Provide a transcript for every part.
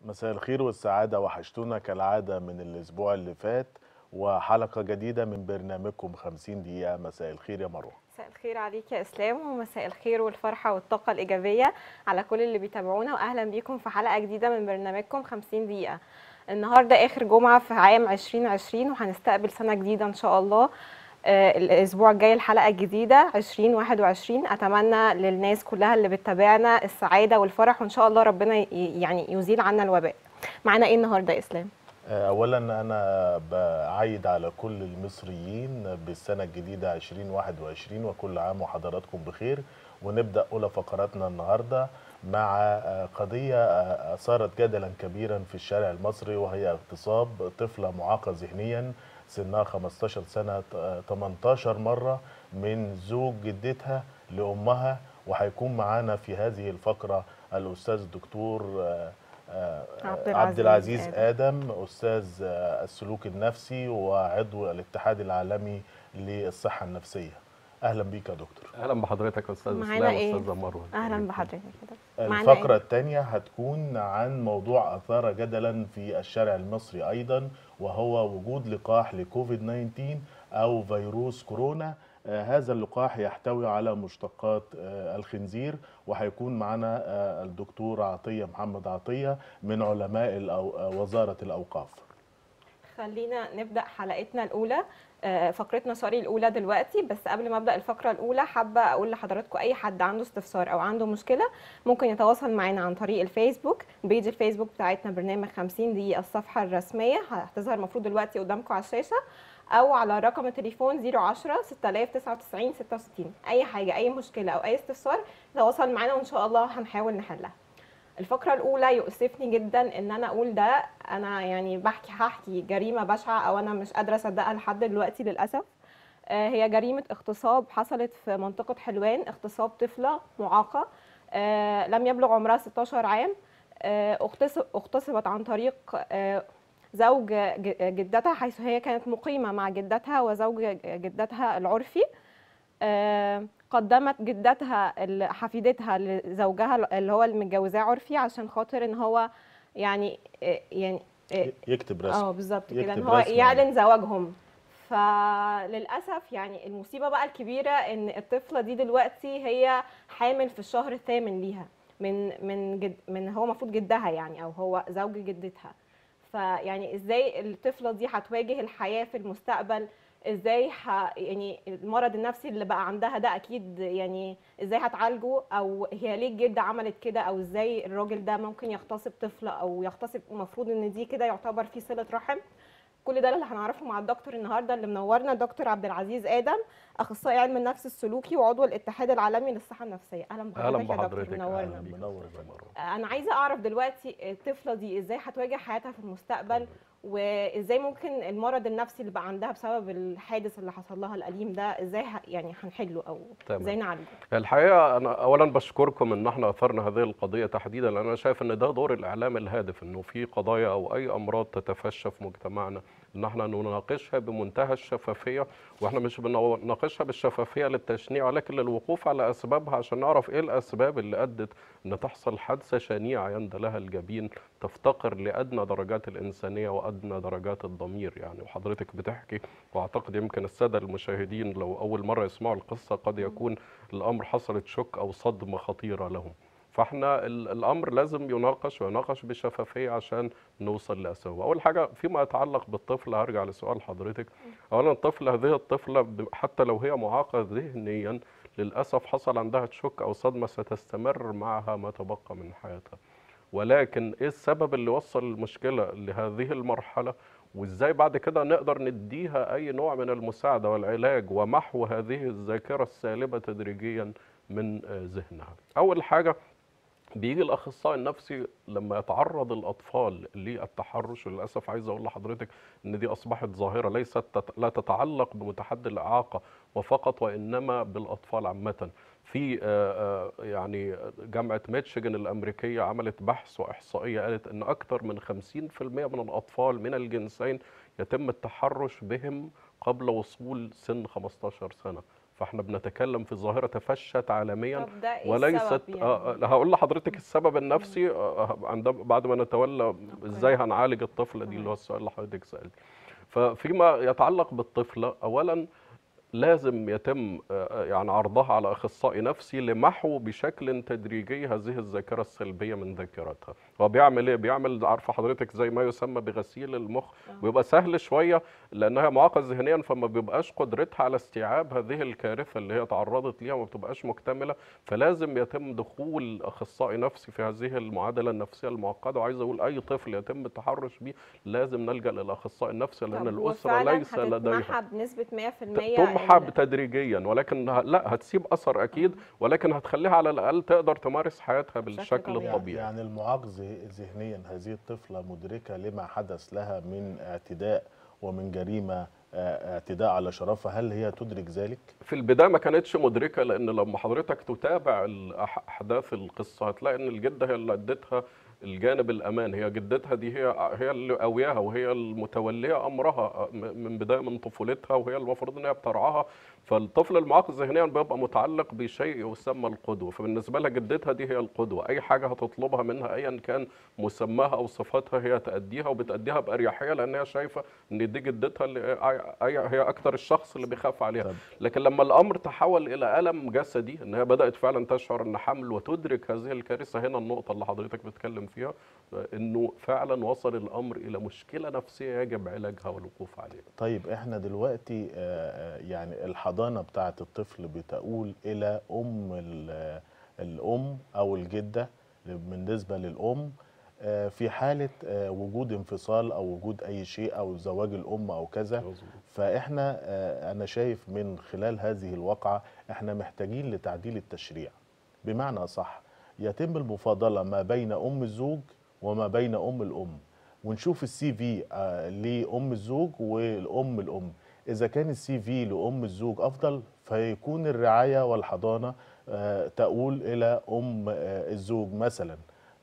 مساء الخير والسعادة وحشتونا كالعادة من الأسبوع اللي فات وحلقة جديدة من برنامجكم 50 دقيقة مساء الخير يا مروة مساء الخير عليك يا اسلام ومساء الخير والفرحه والطاقه الايجابيه على كل اللي بيتابعونا واهلا بيكم في حلقه جديده من برنامجكم 50 دقيقه النهارده اخر جمعه في عام 2020 وهنستقبل سنه جديده ان شاء الله آه، الاسبوع الجاي الحلقه الجديده 2021 اتمنى للناس كلها اللي بتتابعنا السعاده والفرح وان شاء الله ربنا ي- يعني يزيل عنا الوباء معانا ايه النهارده يا اسلام أولا أنا بعيد على كل المصريين بالسنة الجديدة 2021 وكل عام وحضراتكم بخير ونبدأ أولى فقراتنا النهاردة مع قضية أثارت جدلا كبيرا في الشارع المصري وهي اغتصاب طفلة معاقة ذهنيا سنها 15 سنة 18 مرة من زوج جدتها لأمها وهيكون معانا في هذه الفقرة الأستاذ الدكتور آه، عبد عبد العزيز العزيز آدم أستاذ آه، السلوك النفسي وعضو الاتحاد العالمي للصحة النفسية أهلا بيك يا دكتور اهلا بحضرتك يا استاذ معانا اسلام إيه؟ استاذه مروه اهلا بحضرتك كده معانا الفقرة إيه؟ الثانية هتكون عن موضوع أثار جدلا في الشارع المصري أيضا وهو وجود لقاح لكوفيد 19 أو فيروس كورونا آه، هذا اللقاح يحتوي على مشتقات آه، الخنزير وهيكون معنا آه، الدكتور عطية محمد عطية من علماء الأو- آه، وزارة الأوقاف خلينا نبدا حلقتنا الاولى آه، فقرتنا سوري الاولى دلوقتي بس قبل ما ابدا الفقره الاولى حابه اقول لحضراتكم اي حد عنده استفسار او عنده مشكله ممكن يتواصل معنا عن طريق الفيسبوك بيج الفيسبوك بتاعتنا برنامج 50 دقيقه الصفحه الرسميه هتظهر المفروض دلوقتي قدامكم على الشاشه او على رقم التليفون 010 6099 66 اي حاجه اي مشكله او اي استفسار تواصل معنا وان شاء الله هنحاول نحلها الفقرة الأولى يؤسفني جدا إن أنا أقول ده أنا يعني بحكي هحكي جريمة بشعة أو أنا مش قادرة أصدقها لحد دلوقتي للأسف آه، هي جريمة اغتصاب حصلت في منطقة حلوان اغتصاب طفلة معاقة آه، لم يبلغ عمرها 16 عام آه، اغتصب- اغتصبت عن طريق آه، زوج ج- جدتها حيث هي كانت مقيمة مع جدتها وزوج جدتها العرفي آه، قدمت جدتها ال- حفيدتها لزوجها اللي هو اللي متجوزاه عرفي عشان خاطر ان هو يعني آه، يعني آه، يكتب رسم اه بالظبط كده ان يكتب هو رسم يعلن زواجهم فللاسف يعني المصيبه بقى الكبيره ان الطفله دي دلوقتي هي حامل في الشهر الثامن ليها من من جد من هو المفروض جدها يعني او هو زوج جدتها فيعني ازاي الطفله دي هتواجه الحياه في المستقبل ازاي ح... يعني المرض النفسي اللي بقى عندها ده اكيد يعني ازاي هتعالجه او هي ليه الجده عملت كده او ازاي الراجل ده ممكن يغتصب طفله او يغتصب المفروض ان دي كده يعتبر في صله رحم كل ده اللي هنعرفه مع الدكتور النهارده اللي منورنا دكتور عبد العزيز ادم اخصائي علم النفس السلوكي وعضو الاتحاد العالمي للصحه النفسيه اهلا اهلا بحضرتك يا دكتور بحضرتك منورنا اهلا بيك منور أستاذة يا مروة. انا عايزه اعرف دلوقتي الطفله دي ازاي هتواجه حياتها في المستقبل وازاي ممكن المرض النفسي اللي بقى عندها بسبب الحادث اللي حصل لها الاليم ده ازاي ه- يعني هنحله او تمام. ازاي نعالجه الحقيقه انا اولا بشكركم ان احنا اثرنا هذه القضيه تحديدا لان انا شايف ان ده دور الاعلام الهادف انه في قضايا او اي امراض تتفشى في مجتمعنا ان احنا نناقشها بمنتهى الشفافيه واحنا مش بنناقشها بالشفافيه للتشنيع ولكن للوقوف على اسبابها عشان نعرف ايه الاسباب اللي ادت ان تحصل حادثه شنيعه يندى لها الجبين تفتقر لادنى درجات الانسانيه وادنى درجات الضمير يعني وحضرتك بتحكي واعتقد يمكن الساده المشاهدين لو اول مره يسمعوا القصه قد يكون الامر حصلت شك او صدمه خطيره لهم فاحنا ال- الامر لازم يناقش ويناقش بشفافيه عشان نوصل لاسبابه اول حاجه فيما يتعلق بالطفل هرجع لسؤال حضرتك اولا الطفل هذه الطفله ب- حتى لو هي معاقه ذهنيا للاسف حصل عندها شك او صدمه ستستمر معها ما تبقى من حياتها ولكن ايه السبب اللي وصل المشكله لهذه المرحله وازاي بعد كده نقدر نديها اي نوع من المساعده والعلاج ومحو هذه الذاكره السالبه تدريجيا من آه، ذهنها اول حاجه بيجي الاخصائي النفسي لما يتعرض الاطفال للتحرش وللاسف عايز اقول لحضرتك ان دي اصبحت ظاهره ليست تت- لا تتعلق بمتحدي الاعاقه وفقط وانما بالاطفال عامه في آه، آه، يعني جامعه ميتشيغن الامريكيه عملت بحث واحصائيه قالت ان اكثر من 50% من الاطفال من الجنسين يتم التحرش بهم قبل وصول سن 15 سنه فاحنا بنتكلم في ظاهره تفشت عالميا طب ده ايه وليست السبب يعني؟ آه آه، هقول لحضرتك السبب النفسي آه، عندما بعد ما نتولى ازاي هنعالج الطفله دي اللي هو السؤال اللي حضرتك سالتي ففيما يتعلق بالطفله اولا لازم يتم آه، يعني عرضها على اخصائي نفسي لمحو بشكل تدريجي هذه الذاكره السلبيه من ذاكرتها هو بيعمل ايه بيعمل عارفه حضرتك زي ما يسمى بغسيل المخ بيبقى سهل شويه لانها معاقه ذهنيا فما بيبقاش قدرتها على استيعاب هذه الكارثه اللي هي تعرضت ليها وما بتبقاش مكتمله فلازم يتم دخول اخصائي نفسي في هذه المعادله النفسيه المعقده وعايز اقول اي طفل يتم التحرش به لازم نلجا للاخصائي النفسي لان طب الاسره وفعلاً ليس لديها هتتمحى بنسبه 100% تمحى ال- تدريجيا ولكن ه- لا هتسيب اثر اكيد ولكن هتخليها على الاقل تقدر تمارس حياتها بالشكل طبيعي. الطبيعي يعني المعاق ذه- ذهنيا هذه الطفلة مدركة لما حدث لها من اعتداء ومن جريمة آه، اعتداء على شرفها هل هي تدرك ذلك؟ في البدايه ما كانتش مدركه لان لما حضرتك تتابع الأح- احداث القصه هتلاقي ان الجده هي اللي ادتها الجانب الامان هي جدتها دي هي هي اللي قوياها وهي المتوليه امرها م- من بدايه من طفولتها وهي المفروض ان هي بترعاها فالطفل المعاق ذهنيا بيبقى متعلق بشيء يسمى القدوه فبالنسبه لها جدتها دي هي القدوه اي حاجه هتطلبها منها ايا كان مسماها او صفاتها هي تاديها وبتاديها باريحيه لان هي شايفه ان دي جدتها اللي أي- هي اكتر الشخص اللي بيخاف عليها طب. لكن لما الامر تحول الى الم جسدي ان هي بدات فعلا تشعر ان حمل وتدرك هذه الكارثه هنا النقطه اللي حضرتك بتتكلم فيها انه فعلا وصل الامر الى مشكله نفسيه يجب علاجها والوقوف عليها طيب احنا دلوقتي آه، آه، يعني الحضانة بتاعة الطفل بتقول إلى أم ال- الأم أو الجدة بالنسبة للأم آه، في حالة آه، وجود انفصال أو وجود أي شيء أو زواج الأم أو كذا مظبوط. فاحنا آه، انا شايف من خلال هذه الواقعه احنا محتاجين لتعديل التشريع بمعنى صح يتم المفاضله ما بين ام الزوج وما بين ام الام ونشوف السي في آه، لام الزوج والام الام اذا كان السي في لام الزوج افضل فيكون الرعايه والحضانه آه، تؤول الى ام آه، الزوج مثلا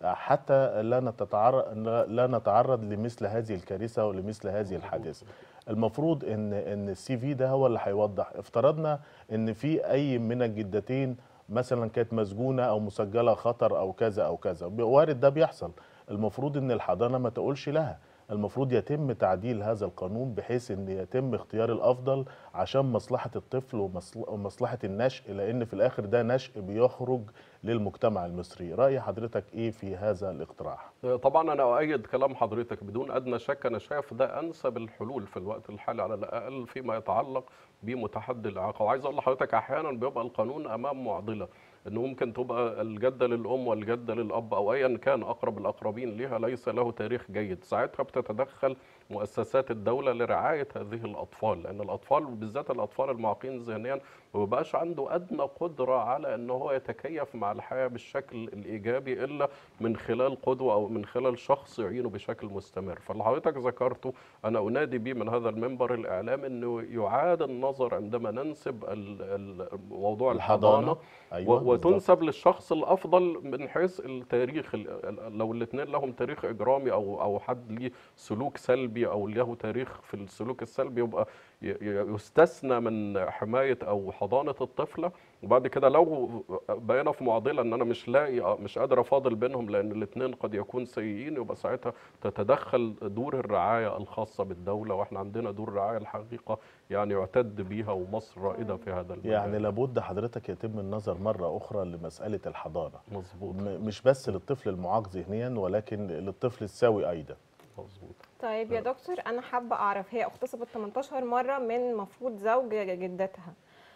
حتى لا نتعرض لا نتعرض لمثل هذه الكارثه ولمثل هذه الحادثه المفروض ان ان السي في ده هو اللي هيوضح افترضنا ان في اي من الجدتين مثلا كانت مسجونه او مسجله خطر او كذا او كذا وارد ده بيحصل المفروض ان الحضانه ما تقولش لها المفروض يتم تعديل هذا القانون بحيث ان يتم اختيار الافضل عشان مصلحه الطفل ومصل- ومصلحه النشء لان في الاخر ده نشء بيخرج للمجتمع المصري راي حضرتك ايه في هذا الاقتراح طبعا انا اؤيد كلام حضرتك بدون ادنى شك انا شايف ده انسب الحلول في الوقت الحالي على الاقل فيما يتعلق بمتحدي الاعاقه وعايز اقول لحضرتك احيانا بيبقى القانون امام معضله انه ممكن تبقى الجده للام والجده للاب او ايا كان اقرب الاقربين ليها ليس له تاريخ جيد ساعتها بتتدخل مؤسسات الدوله لرعايه هذه الاطفال لان الاطفال بالذات الاطفال المعاقين ذهنيا ما بيبقاش عنده ادنى قدره على ان هو يتكيف مع الحياه بالشكل الايجابي الا من خلال قدوه او من خلال شخص يعينه بشكل مستمر فاللي حضرتك ذكرته انا انادي به من هذا المنبر الاعلام انه يعاد النظر عندما ننسب ال- ال- موضوع الحضانه ايوه و- بالظبط. وتنسب للشخص الافضل من حيث التاريخ ال- ال- لو الاثنين لهم تاريخ اجرامي او او حد ليه سلوك سلبي او له تاريخ في السلوك السلبي يبقى ي- ي- يستثنى من حمايه او حضانه الطفله وبعد كده لو بقينا في معضله ان انا مش لاقي مش قادر افاضل بينهم لان الاثنين قد يكون سيئين يبقى ساعتها تتدخل دور الرعايه الخاصه بالدوله واحنا عندنا دور رعايه الحقيقه يعني يعتد بيها ومصر رائده في هذا المجال يعني لابد حضرتك يتم النظر مرة أخرى لمسألة الحضانة مظبوط م- مش بس للطفل المعاق ذهنيا ولكن للطفل السوي أيضا مظبوط طيب يا دكتور انا حابه اعرف هي اغتصبت 18 مره من مفروض زوج جدتها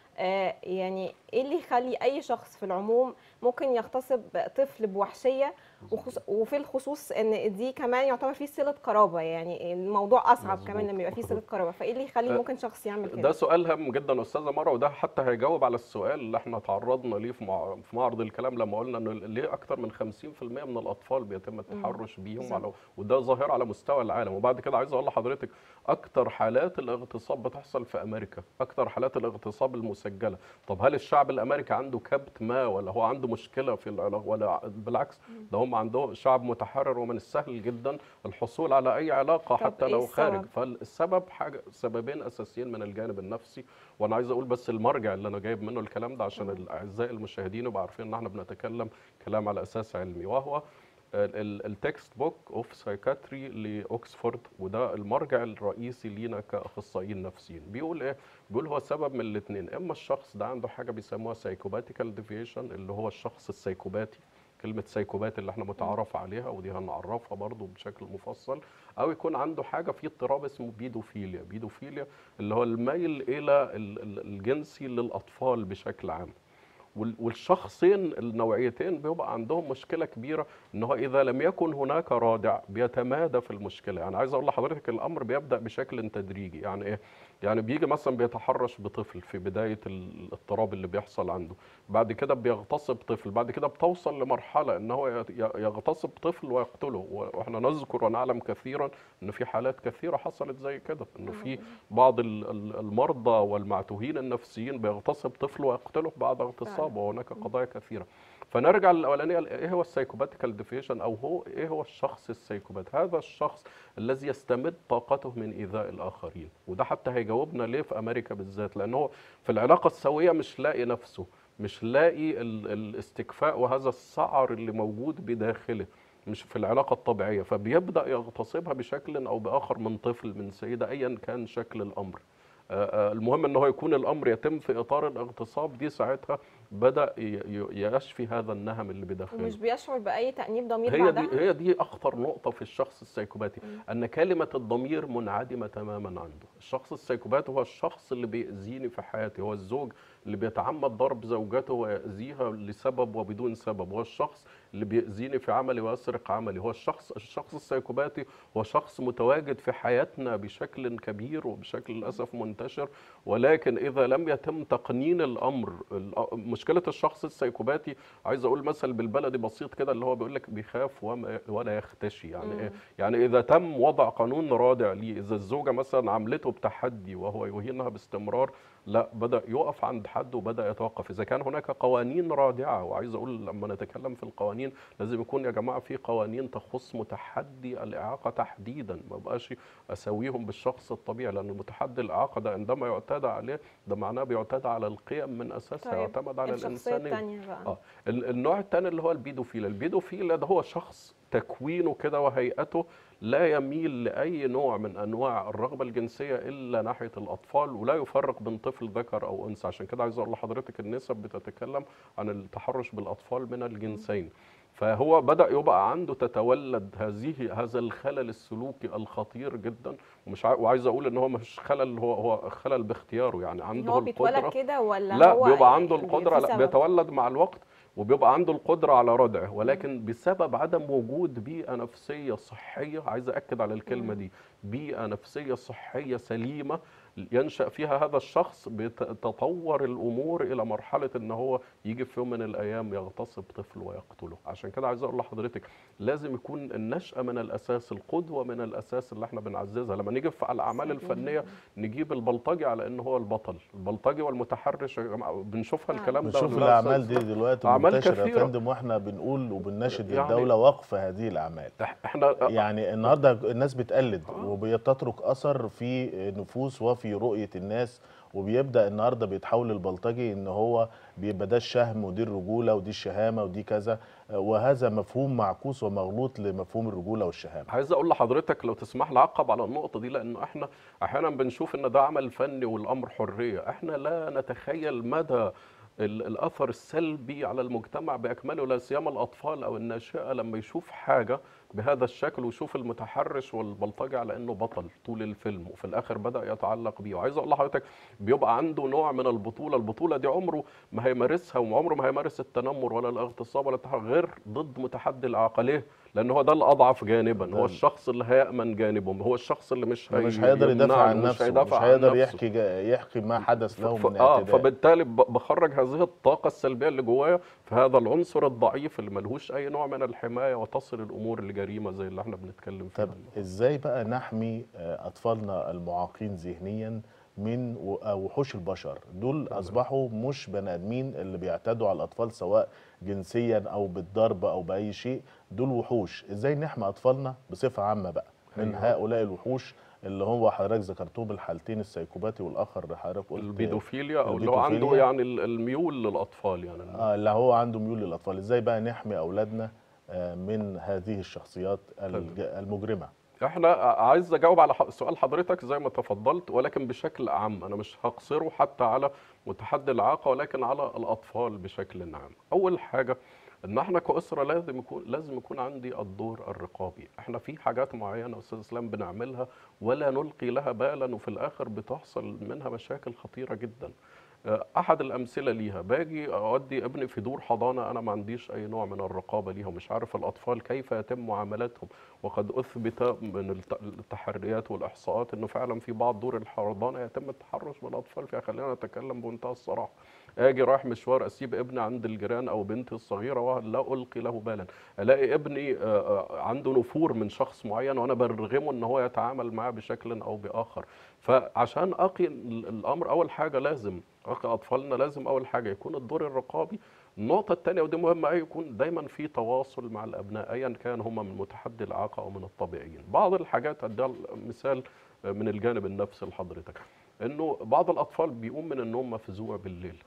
آه يعني ايه اللي يخلي اي شخص في العموم ممكن يغتصب طفل بوحشيه وخص... وفي الخصوص ان دي كمان يعتبر فيه صله قرابه يعني الموضوع اصعب مظبوط. كمان لما يبقى فيه صله قرابه فايه اللي يخلي آه، ممكن شخص يعمل ده كده سؤال هام جدا استاذه مروه وده حتى هيجاوب على السؤال اللي احنا تعرضنا ليه في مع- في معرض الكلام لما قلنا انه ليه اكتر من 50% من الاطفال بيتم التحرش بيهم بالظبط. على وده ظاهره على مستوى العالم وبعد كده عايز اقول لحضرتك اكتر حالات الاغتصاب بتحصل في امريكا اكتر حالات الاغتصاب المسجله طب هل الشعب الامريكي عنده كبت ما ولا هو عنده مشكله في العلاقه ولا بالعكس ده هم عندهم شعب متحرر ومن السهل جدا الحصول على اي علاقه طب حتى إيه لو خارج السبب؟ فالسبب حاجه سببين اساسيين من الجانب النفسي وانا عايز اقول بس المرجع اللي انا جايب منه الكلام ده عشان الاعزاء المشاهدين يبقوا عارفين ان احنا بنتكلم كلام على اساس علمي وهو التكست بوك اوف سايكاتري لاوكسفورد وده المرجع الرئيسي لينا كاخصائيين نفسيين بيقول ايه بيقول هو سبب من الاثنين اما الشخص ده عنده حاجه بيسموها سايكوباتيكال ديفيشن اللي هو الشخص السايكوباتي كلمة سايكوبات اللي احنا متعارف عليها ودي هنعرفها برضو بشكل مفصل او يكون عنده حاجة في اضطراب اسمه بيدوفيليا بيدوفيليا اللي هو الميل الى ال- ال- الجنسي للاطفال بشكل عام وال- والشخصين النوعيتين بيبقى عندهم مشكله كبيره ان هو اذا لم يكن هناك رادع بيتمادى في المشكله يعني عايز اقول لحضرتك الامر بيبدا بشكل تدريجي يعني ايه يعني بيجي مثلا بيتحرش بطفل في بدايه ال- الاضطراب اللي بيحصل عنده بعد كده بيغتصب طفل بعد كده بتوصل لمرحله ان هو يت- ي- يغتصب طفل ويقتله واحنا نذكر ونعلم كثيرا ان في حالات كثيره حصلت زي كده انه في بعض ال- ال- المرضى والمعتوهين النفسيين بيغتصب طفل ويقتله بعد اغتصابه وهناك قضايا كثيره فنرجع للاولانيه ايه هو السايكوباتيكال ديفيشن او هو ايه هو الشخص السايكوبات هذا الشخص الذي يستمد طاقته من ايذاء الاخرين وده حتى هيجاوبنا ليه في امريكا بالذات لان هو في العلاقه السويه مش لاقي نفسه مش لاقي ال- الاستكفاء وهذا السعر اللي موجود بداخله مش في العلاقة الطبيعية فبيبدأ يغتصبها بشكل أو بآخر من طفل من سيدة أيا كان شكل الأمر آه، آه، المهم ان هو يكون الامر يتم في اطار الاغتصاب دي ساعتها بدا ي- ي- يشفي هذا النهم اللي بداخله ومش بيشعر باي تانيب ضمير هي بعدها دي هي دي اخطر نقطه في الشخص السايكوباتي ان كلمه الضمير منعدمه تماما عنده الشخص السايكوباتي هو الشخص اللي بيأذيني في حياتي هو الزوج اللي بيتعمد ضرب زوجته ويأذيها لسبب وبدون سبب هو الشخص اللي بيأذيني في عملي ويسرق عملي هو الشخص الشخص السايكوباتي هو شخص متواجد في حياتنا بشكل كبير وبشكل للاسف منتشر ولكن اذا لم يتم تقنين الامر الأ- مشكله الشخص السايكوباتي عايز اقول مثل بالبلدي بسيط كده اللي هو بيقول لك بيخاف وما- ولا يختشي يعني ايه يعني اذا تم وضع قانون رادع ليه اذا الزوجه مثلا عملته بتحدي وهو يهينها باستمرار لا بدا يقف عند حد وبدا يتوقف اذا كان هناك قوانين رادعه وعايز اقول لما نتكلم في القوانين لازم يكون يا جماعه في قوانين تخص متحدي الاعاقه تحديدا ما بقاش اسويهم بالشخص الطبيعي لان متحدي الاعاقه ده عندما يعتدى عليه ده معناه بيعتدى على القيم من اساسها يعتمد على الشخصيه الانسانيه الثانيه بقى اه ال- النوع الثاني اللي هو البيدوفيل البيدوفيل ده هو شخص تكوينه كده وهيئته لا يميل لاي نوع من انواع الرغبه الجنسيه الا ناحيه الاطفال ولا يفرق بين طفل ذكر او انثى عشان كده عايز اقول لحضرتك النسب بتتكلم عن التحرش بالاطفال من الجنسين فهو بدا يبقى عنده تتولد هذه هذا الخلل السلوكي الخطير جدا ومش عا- وعايز اقول ان هو مش خلل هو هو خلل باختياره يعني عنده هو القدره بيتولد كده ولا لا هو بيبقى عنده في القدره لا سبب؟ بيتولد مع الوقت وبيبقى عنده القدره على ردعه ولكن بسبب عدم وجود بيئه نفسيه صحيه عايز اكد على الكلمه دي بيئه نفسيه صحيه سليمه ينشا فيها هذا الشخص بتتطور الامور الى مرحله ان هو يجي في يوم من الايام يغتصب طفل ويقتله عشان كده عايز اقول لحضرتك لازم يكون النشأة من الأساس القدوة من الأساس اللي احنا بنعززها لما نيجي في الأعمال الفنية نجيب البلطجي على إن هو البطل البلطجي والمتحرش يا جماعة بنشوفها الكلام ده بنشوف ولا لا الاعمال أستاذ؟ دي دلوقتي أعمال منتشره يا كثيرة. فندم واحنا بنقول وبنناشد يعني- الدوله وقف هذه الاعمال احنا يعني النهارده الناس بتقلد وبتترك اثر في نفوس وفي رؤيه الناس وبيبدا النهارده بيتحول البلطجي ان هو بيبقى ده الشهم ودي الرجوله ودي الشهامه ودي كذا وهذا مفهوم معكوس ومغلوط لمفهوم الرجوله والشهامه عايز اقول لحضرتك لو تسمح لي اعقب على النقطه دي لان احنا احيانا بنشوف ان ده عمل فني والامر حريه احنا لا نتخيل مدى ال- الاثر السلبي على المجتمع باكمله لا سيما الاطفال او الناشئه لما يشوف حاجه بهذا الشكل ويشوف المتحرش والبلطجي على انه بطل طول الفيلم وفي الاخر بدا يتعلق بيه وعايز اقول لحضرتك بيبقى عنده نوع من البطوله البطوله دي عمره ما هيمارسها وعمره ما هيمارس التنمر ولا الاغتصاب ولا التحرش غير ضد متحدي الاعاقه ليه لان هو ده الاضعف جانبا هو الشخص اللي هيامن جانبه هو الشخص اللي مش مش هي- هيقدر يدافع يمنعني، عن مش نفسه هيدافع مش عن هيقدر نفسه. يحكي جا- يحكي ما حدث له ف- من اه اعتداء فبالتالي ب- بخرج هذه الطاقه السلبيه اللي جوايا في هذا العنصر الضعيف اللي ملهوش اي نوع من الحمايه وتصل الامور لجريمه زي اللي احنا بنتكلم فيها طب ازاي بقى نحمي آه، اطفالنا المعاقين ذهنيا من و- آه، وحوش البشر دول اصبحوا مش بني ادمين اللي بيعتدوا على الاطفال سواء جنسيا او بالضرب او باي شيء دول وحوش ازاي نحمي اطفالنا بصفه عامه بقى من أيوة. هؤلاء الوحوش اللي هو حضرتك ذكرتهم الحالتين السيكوباتي والاخر اللي حضرتك قلت البيدوفيليا او اللي هو عنده البيدوفيليا. يعني ال- الميول للاطفال يعني آه اللي هو عنده ميول للاطفال ازاي بقى نحمي اولادنا آه، من هذه الشخصيات الج- المجرمه احنا عايز اجاوب على ح- سؤال حضرتك زي ما تفضلت ولكن بشكل عام انا مش هقصره حتى على متحدي الاعاقه ولكن على الاطفال بشكل عام اول حاجه ان احنا كاسره لازم يكون لازم يكون عندي الدور الرقابي احنا في حاجات معينه استاذ اسلام بنعملها ولا نلقي لها بالا وفي الاخر بتحصل منها مشاكل خطيره جدا آه، احد الامثله ليها باجي اودي ابني في دور حضانه انا ما عنديش اي نوع من الرقابه ليها ومش عارف الاطفال كيف يتم معاملتهم وقد اثبت من الت- التحريات والاحصاءات انه فعلا في بعض دور الحضانه يتم التحرش بالاطفال فيها خلينا نتكلم بمنتهى الصراحه اجي رايح مشوار اسيب ابني عند الجيران او بنتي الصغيره ولا القي له بالا الاقي ابني آه، آه، عنده نفور من شخص معين وانا برغمه ان هو يتعامل معاه بشكل او باخر فعشان اقي ال- الامر اول حاجه لازم اقي اطفالنا لازم اول حاجه يكون الدور الرقابي النقطة الثانية ودي مهمة أوي يكون دايما في تواصل مع الأبناء أيا كان هم من متحدي الإعاقة أو من الطبيعيين. بعض الحاجات أديها مثال من الجانب النفسي لحضرتك إنه بعض الأطفال بيقوم من النوم مفزوع بالليل.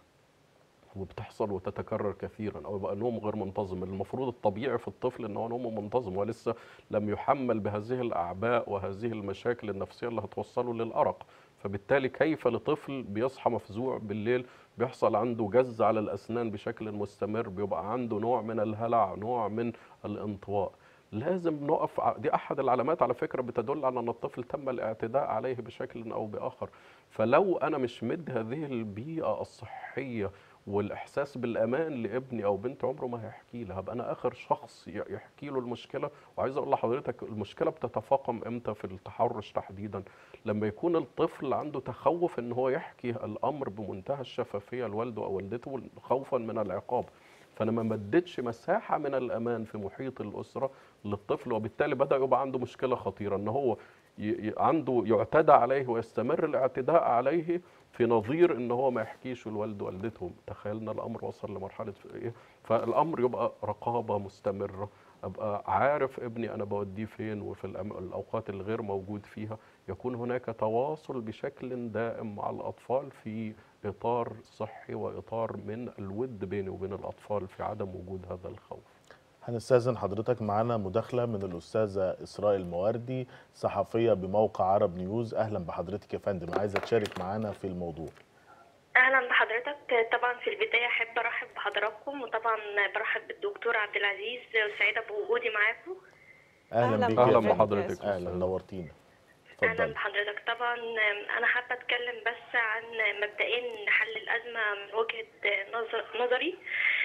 وبتحصل وتتكرر كثيرا او يبقى نوم غير منتظم المفروض الطبيعي في الطفل ان هو نومه منتظم ولسه لم يحمل بهذه الاعباء وهذه المشاكل النفسيه اللي هتوصله للارق فبالتالي كيف لطفل بيصحى مفزوع بالليل بيحصل عنده جز على الاسنان بشكل مستمر بيبقى عنده نوع من الهلع نوع من الانطواء لازم نقف ع- دي احد العلامات على فكره بتدل على ان الطفل تم الاعتداء عليه بشكل او باخر فلو انا مش مد هذه البيئه الصحيه والاحساس بالامان لابني او بنت عمره ما هيحكي لها هبقى انا اخر شخص ي- يحكي له المشكله وعايز اقول لحضرتك المشكله بتتفاقم امتى في التحرش تحديدا لما يكون الطفل عنده تخوف ان هو يحكي الامر بمنتهى الشفافيه لوالده او والدته خوفا من العقاب فانا ما مدتش مساحه من الامان في محيط الاسره للطفل وبالتالي بدا يبقى عنده مشكله خطيره ان هو ي- ي- عنده يعتدى عليه ويستمر الاعتداء عليه في نظير ان هو ما يحكيش لوالده والدته تخيلنا الامر وصل لمرحله ايه فالامر يبقى رقابه مستمره ابقى عارف ابني انا بوديه فين وفي الأم- الاوقات اللي غير موجود فيها يكون هناك تواصل بشكل دائم مع الاطفال في اطار صحي واطار من الود بيني وبين الاطفال في عدم وجود هذا الخوف هنستاذن حضرتك معانا مداخله من الاستاذه اسراء المواردي صحفيه بموقع عرب نيوز اهلا بحضرتك يا فندم عايزه تشارك معانا في الموضوع اهلا بحضرتك طبعا في البدايه احب ارحب بحضراتكم وطبعا برحب بالدكتور عبد العزيز وسعيده بوجودي معاكم اهلا أهلاً بيك اهلا يا بحضرتك. فندم. بحضرتك اهلا أستاذ. نورتينا اهلا اتفضلي بحضرتك طبعا انا حابه اتكلم بس عن مبدئين حل الازمه من وجهه نظر نظري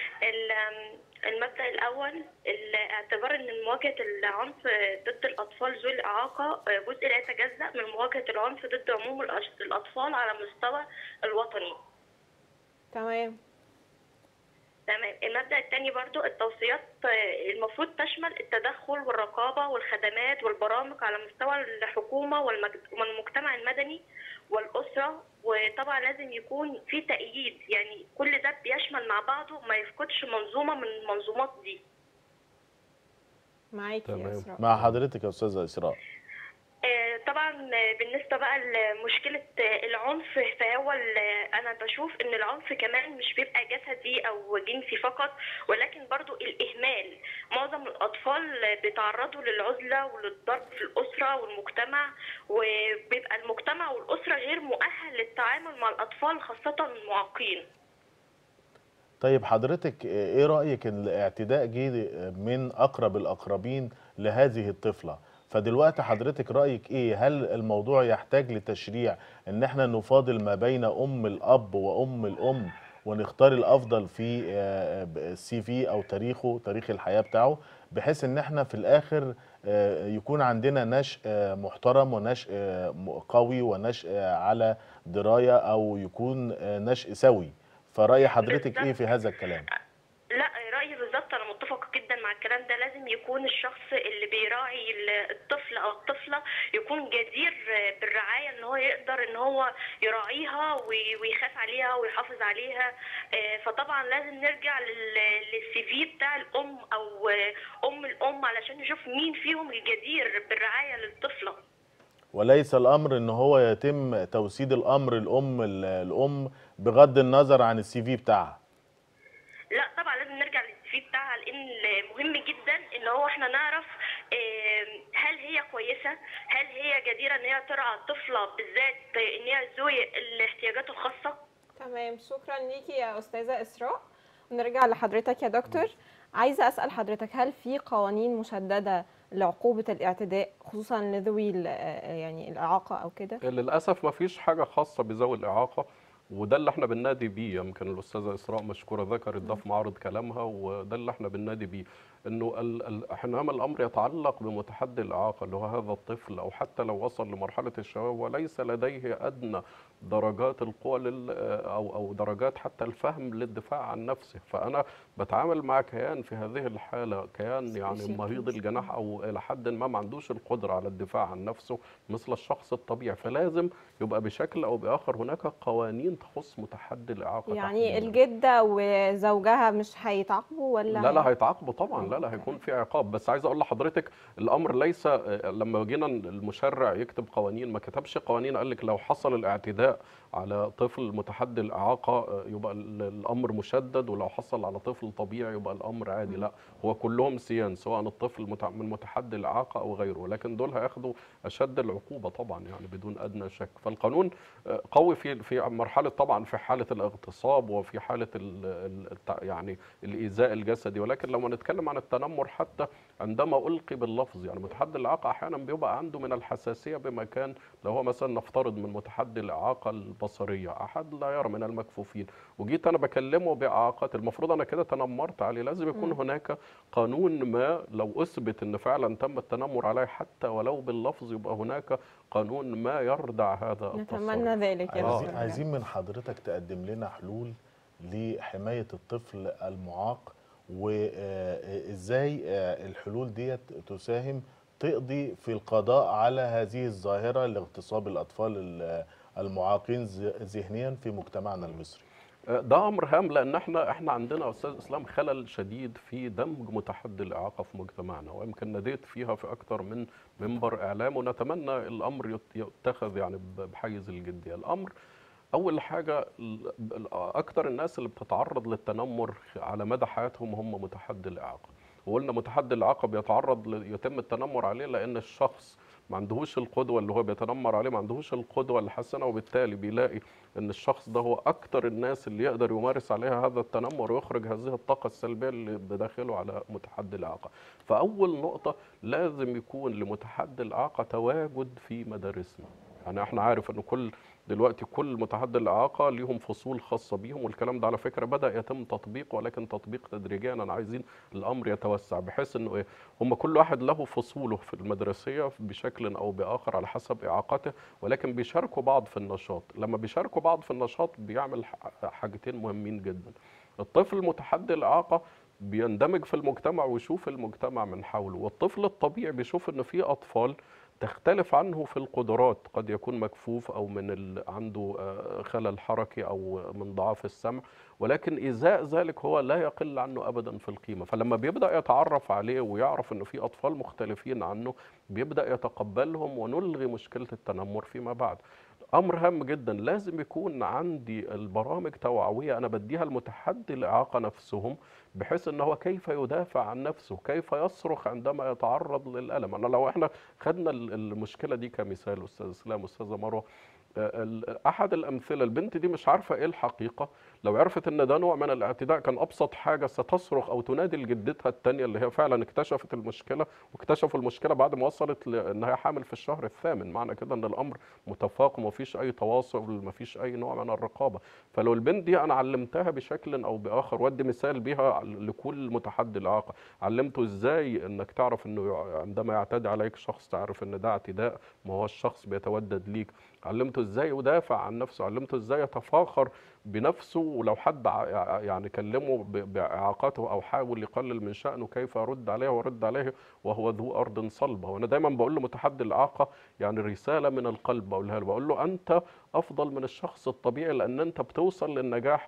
ال- المبدا الاول الاعتبار ان مواجهه العنف ضد الاطفال ذوي الاعاقه جزء لا يتجزا من مواجهه العنف ضد عموم الأش- الاطفال على المستوى الوطني تمام تمام المبدأ الثاني برضو التوصيات آه، المفروض تشمل التدخل والرقابة والخدمات والبرامج على مستوى الحكومة والمج- والمجتمع المدني والأسرة وطبعا لازم يكون في تأييد يعني كل ده بيشمل مع بعضه ما يفقدش منظومة من المنظومات دي معاكي يا تمام. اسراء مع حضرتك يا استاذه اسراء آه، طبعا آه، بالنسبة بقى لمشكلة آه، العنف فهو ال- أنا بشوف إن العنف كمان مش بيبقى جسدي أو جنسي فقط ولكن برضو الإهمال معظم الأطفال بيتعرضوا للعزلة وللضرب في الأسرة والمجتمع وبيبقى المجتمع والأسرة غير مؤهل للتعامل مع الأطفال خاصة المعاقين طيب حضرتك ايه رايك ان الاعتداء جه من اقرب الاقربين لهذه الطفله فدلوقتي حضرتك رايك ايه هل الموضوع يحتاج لتشريع ان احنا نفاضل ما بين ام الاب وام الام ونختار الافضل في آه، السي في او تاريخه تاريخ الحياه بتاعه بحيث ان احنا في الاخر آه، يكون عندنا نشء آه، محترم ونشء آه، م- قوي ونشء آه، على درايه او يكون آه، نشء سوي فراي حضرتك ايه في هذا الكلام لا رأيي بالظبط أنا متفقة جدا مع الكلام ده لازم يكون يكون الشخص اللي بيراعي ال- الطفل او الطفله يكون جدير بالرعايه ان هو يقدر ان هو يراعيها وي- ويخاف عليها ويحافظ عليها آه، فطبعا لازم نرجع للسي في بتاع الام او آه، ام الام علشان نشوف مين فيهم الجدير بالرعايه للطفله وليس الامر ان هو يتم توسيد الامر الام الام بغض النظر عن السي في بتاعها لا طبعا لازم نرجع للسي في بتاعها لان مهم جدا ان هو احنا نعرف آم، هل هي كويسه هل هي جديره ان هي ترعى الطفله بالذات ان هي ذوي الاحتياجات الخاصه تمام شكرا ليكي يا استاذه اسراء ونرجع لحضرتك يا دكتور عايزه اسال حضرتك هل في قوانين مشدده لعقوبه الاعتداء خصوصا لذوي ال- آه، يعني الاعاقه او كده للاسف ما فيش حاجه خاصه بذوي الاعاقه وده اللي احنا بننادي بيه يمكن الاستاذه اسراء مشكوره ذكرت ده في معرض كلامها وده اللي احنا بننادي بيه انه ال- ال- حينما الامر يتعلق بمتحدي الاعاقه اللي هو هذا الطفل او حتى لو وصل لمرحله الشباب وليس لديه ادنى درجات القوى لل او او درجات حتى الفهم للدفاع عن نفسه فانا بتعامل مع كيان في هذه الحاله كيان يعني Special مريض case. الجناح او الى حد ما ما عندوش القدره على الدفاع عن نفسه مثل الشخص الطبيعي فلازم يبقى بشكل او باخر هناك قوانين تخص متحدي الاعاقه يعني تحديداً. الجده وزوجها مش هيتعاقبوا ولا لا لا هي- هيتعاقبوا طبعا لا لا هيكون في عقاب بس عايز اقول لحضرتك الامر ليس لما جينا المشرع يكتب قوانين ما كتبش قوانين قال لك لو حصل الاعتداء على طفل متحدي الاعاقه يبقى ال- الامر مشدد ولو حصل على طفل طبيعي يبقى الامر عادي لا هو كلهم سيان سواء الطفل متع- من متحدي الاعاقه او غيره لكن دول هياخدوا اشد العقوبه طبعا يعني بدون ادنى شك فالقانون قوي في في مرحله طبعا في حاله الاغتصاب وفي حاله ال ال التع- يعني الايذاء الجسدي ولكن لما نتكلم عن التنمر حتى عندما القي باللفظ يعني متحدي الاعاقه احيانا بيبقى عنده من الحساسيه بمكان لو هو مثلا نفترض من متحدي الاعاقه البصريه احد لا يرى من المكفوفين وجيت انا بكلمه باعاقات المفروض انا كده تنمرت عليه لازم يكون مم. هناك قانون ما لو اثبت ان فعلا تم التنمر عليه حتى ولو باللفظ يبقى هناك قانون ما يردع هذا التصرف نتمنى ذلك يا عايزين, دكتور عايزين من حضرتك تقدم لنا حلول لحماية الطفل المعاق وازاي الحلول ديت تساهم تقضي في القضاء على هذه الظاهرة لاغتصاب الأطفال ال- المعاقين ذ- ذهنيا في مجتمعنا المصري ده امر هام لان احنا احنا عندنا يا استاذ اسلام خلل شديد في دمج متحدي الاعاقه في مجتمعنا ويمكن ناديت فيها في اكثر من منبر اعلام ونتمنى الامر يت- يتخذ يعني ب- بحيز الجديه الامر اول حاجه ال- ال- اكثر الناس اللي بتتعرض للتنمر على مدى حياتهم هم متحدي الاعاقه وقلنا متحدي الاعاقه بيتعرض ل- يتم التنمر عليه لان الشخص ما عندهوش القدوه اللي هو بيتنمر عليه ما عندهوش القدوه الحسنه وبالتالي بيلاقي ان الشخص ده هو اكتر الناس اللي يقدر يمارس عليها هذا التنمر ويخرج هذه الطاقه السلبيه اللي بداخله على متحدي الاعاقه فاول نقطه لازم يكون لمتحدي الاعاقه تواجد في مدارسنا يعني احنا عارف ان كل دلوقتي كل متحدي الاعاقه ليهم فصول خاصه بيهم والكلام ده على فكره بدا يتم تطبيقه ولكن تطبيق تدريجيا انا عايزين الامر يتوسع بحيث انه ايه هم كل واحد له فصوله في المدرسيه بشكل او باخر على حسب اعاقته ولكن بيشاركوا بعض في النشاط لما بيشاركوا بعض في النشاط بيعمل ح- حاجتين مهمين جدا الطفل المتحدي الاعاقه بيندمج في المجتمع ويشوف المجتمع من حوله والطفل الطبيعي بيشوف ان في اطفال تختلف عنه في القدرات قد يكون مكفوف او من ال... عنده آه، خلل حركي او من ضعاف السمع ولكن ازاء ذلك هو لا يقل عنه ابدا في القيمه فلما بيبدا يتعرف عليه ويعرف انه في اطفال مختلفين عنه بيبدا يتقبلهم ونلغي مشكله التنمر فيما بعد امر هام جدا لازم يكون عندي البرامج توعويه انا بديها المتحدي الاعاقه نفسهم بحيث ان هو كيف يدافع عن نفسه كيف يصرخ عندما يتعرض للالم انا لو احنا خدنا ال- المشكله دي كمثال استاذ اسلام استاذه مروه آه، ال- احد الامثله البنت دي مش عارفه ايه الحقيقه لو عرفت ان ده نوع من الاعتداء كان ابسط حاجه ستصرخ او تنادي لجدتها الثانيه اللي هي فعلا اكتشفت المشكله واكتشفوا المشكله بعد ما وصلت لانها حامل في الشهر الثامن معنى كده ان الامر متفاقم ومفيش اي تواصل مفيش اي نوع من الرقابه فلو البنت دي انا علمتها بشكل او باخر ودي مثال بيها لكل متحدي الاعاقه علمته ازاي انك تعرف انه يع- عندما يعتدي عليك شخص تعرف ان ده اعتداء ما هو الشخص بيتودد ليك علمته علمته ازاي يدافع عن نفسه علمته ازاي يتفاخر بنفسه ولو حد ع- يعني كلمه ب- باعاقاته او حاول يقلل من شانه كيف يرد عليه ويرد عليه وهو ذو ارض صلبه وانا دايما بقول لمتحدي الاعاقه يعني رساله من القلب بقولها له بقول له انت افضل من الشخص الطبيعي لان انت بتوصل للنجاح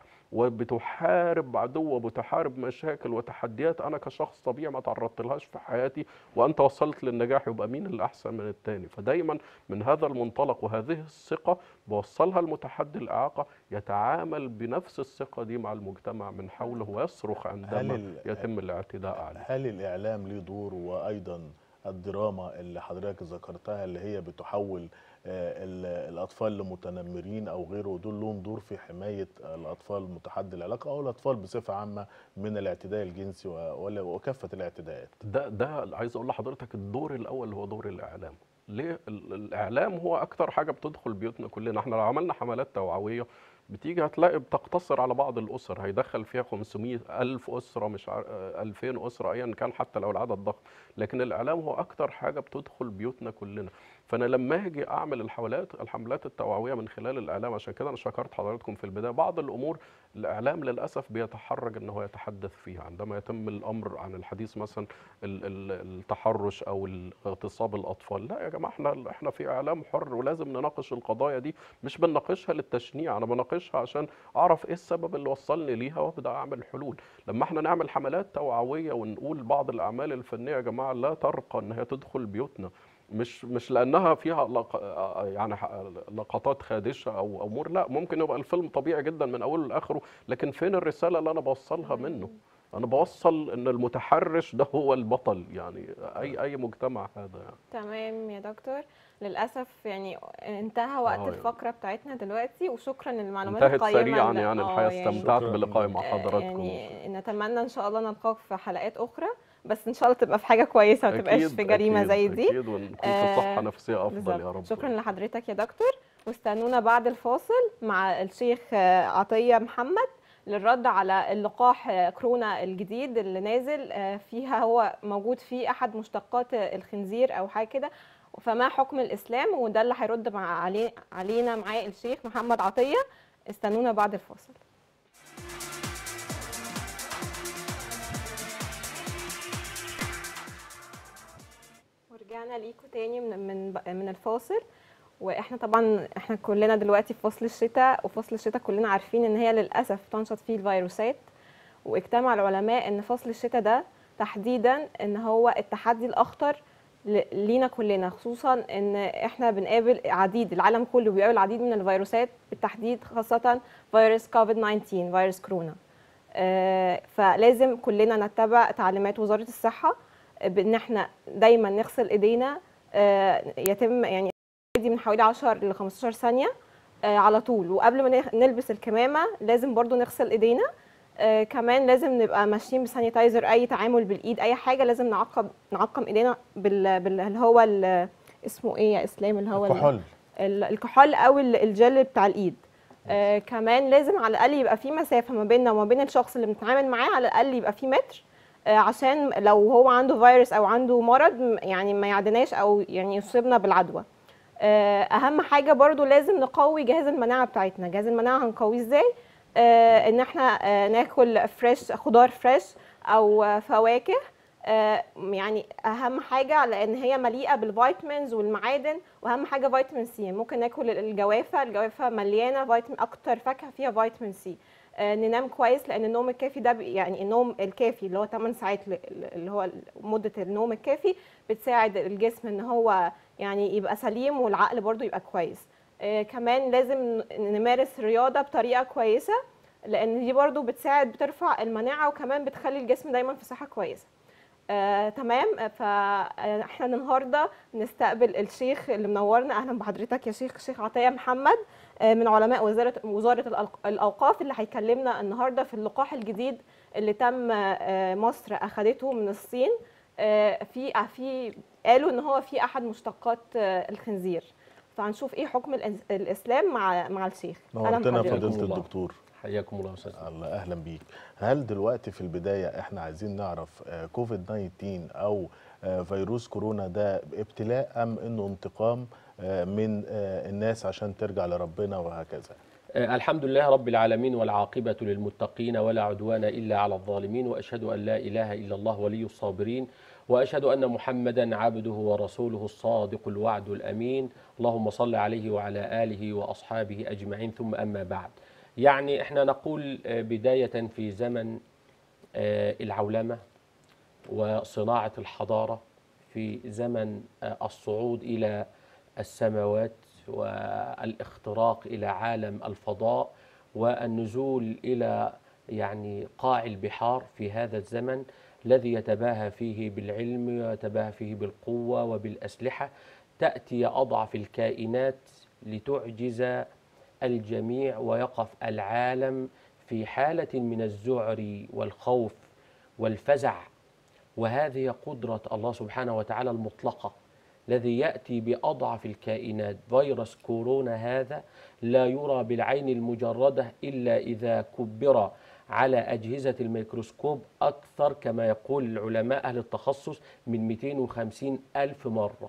وبتحارب عدو وبتحارب مشاكل وتحديات انا كشخص طبيعي ما تعرضت لهاش في حياتي وانت وصلت للنجاح يبقى مين اللي احسن من التاني فدايما من هذا المنطلق وهذه الثقه بوصلها المتحدي الاعاقه يتعامل بنفس الثقه دي مع المجتمع من حوله ويصرخ عندما ال- يتم الاعتداء عليه هل الاعلام ليه دور وايضا الدراما اللي حضرتك ذكرتها اللي هي بتحول آه، ال- الاطفال لمتنمرين او غيره دول لهم دور في حمايه الاطفال متحدي العلاقه او الاطفال بصفه عامه من الاعتداء الجنسي و- ولا- وكافه الاعتداءات ده ده عايز اقول لحضرتك الدور الاول هو دور الاعلام ليه ال- الاعلام هو اكتر حاجه بتدخل بيوتنا كلنا احنا لو عملنا حملات توعويه بتيجي هتلاقي بتقتصر على بعض الاسر هيدخل فيها 500 الف اسره مش عار... آه، 2000 اسره ايا كان حتى لو العدد ضخم لكن الاعلام هو اكتر حاجه بتدخل بيوتنا كلنا فانا لما اجي اعمل الحملات الحملات التوعويه من خلال الاعلام عشان كده انا شكرت حضراتكم في البدايه بعض الامور الاعلام للاسف بيتحرج ان هو يتحدث فيها عندما يتم الامر عن الحديث مثلا ال- ال- التحرش او ال- اغتصاب الاطفال لا يا جماعه احنا احنا في اعلام حر ولازم نناقش القضايا دي مش بنناقشها للتشنيع انا بناقشها عشان اعرف ايه السبب اللي وصلني ليها وابدا اعمل حلول لما احنا نعمل حملات توعويه ونقول بعض الاعمال الفنيه يا جماعه لا ترقى ان هي تدخل بيوتنا مش مش لانها فيها لق... يعني ح- لقطات خادشه او امور لا ممكن يبقى الفيلم طبيعي جدا من اوله لاخره لكن فين الرساله اللي انا بوصلها منه انا بوصل ان المتحرش ده هو البطل يعني اي اي مجتمع هذا يعني تمام يا دكتور للاسف يعني انتهى وقت آه، الفقره بتاعتنا دلوقتي وشكرا للمعلومات انتهت القيمه سريعا اللي- يعني آه، الحقيقه استمتعت شكراً. بلقائي مع آه، حضراتكم يعني نتمنى ان شاء الله نلقاك في حلقات اخرى بس ان شاء الله تبقى في حاجه كويسه ما تبقاش أكيد- في جريمه أكيد- زي دي اكيد ونكون في آه، صحه نفسيه افضل يا بالظبط. رب شكرا لحضرتك يا دكتور واستنونا بعد الفاصل مع الشيخ آه، عطيه محمد للرد على اللقاح آه، كورونا الجديد اللي نازل آه، فيها هو موجود فيه احد مشتقات آه، الخنزير او حاجه كده فما حكم الاسلام وده اللي هيرد مع علي علينا معاه الشيخ محمد عطيه استنونا بعد الفاصل ورجعنا ليكم تاني من من من الفاصل واحنا طبعا احنا كلنا دلوقتي في فصل الشتاء وفصل الشتاء كلنا عارفين ان هي للاسف تنشط فيه الفيروسات واجتمع العلماء ان فصل الشتاء ده تحديدا ان هو التحدي الاخطر ل- لينا كلنا خصوصا ان احنا بنقابل عديد العالم كله بيقابل العديد من الفيروسات بالتحديد خاصه فيروس كوفيد 19 فيروس كورونا آه، فلازم كلنا نتبع تعليمات وزاره الصحه بان احنا دايما نغسل ايدينا آه، يتم يعني دي من حوالي 10 ل 15 ثانيه آه، على طول وقبل ما نخ- نلبس الكمامه لازم برضو نغسل ايدينا آه، كمان لازم نبقى ماشيين بسانيتايزر اي تعامل بالايد اي حاجه لازم نعقم نعقم ايدينا بال, بال... اللي هو ال... اسمه ايه يا اسلام اللي هو ال- كحول ال- الكحول او ال- الجل بتاع الايد آه كمان لازم على الاقل يبقى في مسافه ما بيننا وما بين الشخص اللي بنتعامل معاه على الاقل يبقى في متر آه عشان لو هو عنده فيروس او عنده مرض م- يعني ما يعدناش او يعني يصيبنا بالعدوى آه اهم حاجه برضو لازم نقوي جهاز المناعه بتاعتنا جهاز المناعه هنقويه ازاي آه ان احنا آه ناكل فريش خضار فريش او آه، فواكه آه، يعني اهم حاجه لان هي مليئه بالفيتامينز والمعادن واهم حاجه فيتامين سي ممكن ناكل الجوافه الجوافه مليانه فيتامين اكتر فاكهه فيها فيتامين سي آه، ننام كويس لان النوم الكافي ده بي- يعني النوم الكافي اللي هو 8 ساعات ل- اللي هو مده النوم الكافي بتساعد الجسم ان هو يعني يبقى سليم والعقل برضو يبقى كويس آه، كمان لازم ن- نمارس رياضه بطريقه كويسه لان دي برضو بتساعد بترفع المناعه وكمان بتخلي الجسم دايما في صحه كويسه آه، تمام آه، فاحنا النهارده نستقبل الشيخ اللي منورنا اهلا بحضرتك يا شيخ الشيخ عطيه محمد آه، من علماء وزاره وزاره الألق- الاوقاف اللي هيكلمنا النهارده في اللقاح الجديد اللي تم آه، مصر اخذته من الصين آه، في في قالوا ان هو في احد مشتقات آه، الخنزير فهنشوف ايه حكم الإس- الاسلام مع مع الشيخ أهلاً نورتنا بحضرتك. فضيله الله. الدكتور حياكم الله يا استاذ الله اهلا بيك هل دلوقتي في البدايه احنا عايزين نعرف آه، كوفيد 19 او آه، فيروس كورونا ده ابتلاء ام انه انتقام آه، من آه، الناس عشان ترجع لربنا وهكذا آه، الحمد لله رب العالمين والعاقبة للمتقين ولا عدوان إلا على الظالمين وأشهد أن لا إله إلا الله ولي الصابرين وأشهد أن محمدا عبده ورسوله الصادق الوعد الأمين اللهم صل عليه وعلى آله وأصحابه أجمعين ثم أما بعد يعني إحنا نقول آه، بداية في زمن آه، العولمة وصناعة الحضارة في زمن آه، الصعود إلى السماوات والاختراق إلى عالم الفضاء والنزول إلى يعني قاع البحار في هذا الزمن الذي يتباهى فيه بالعلم ويتباهى فيه بالقوة وبالأسلحة تأتي أضعف الكائنات لتعجز الجميع ويقف العالم في حالة من الذعر والخوف والفزع وهذه قدرة الله سبحانه وتعالى المطلقة الذي يأتي بأضعف الكائنات فيروس كورونا هذا لا يرى بالعين المجردة إلا إذا كبر على أجهزة الميكروسكوب أكثر كما يقول العلماء أهل التخصص من 250 ألف مرة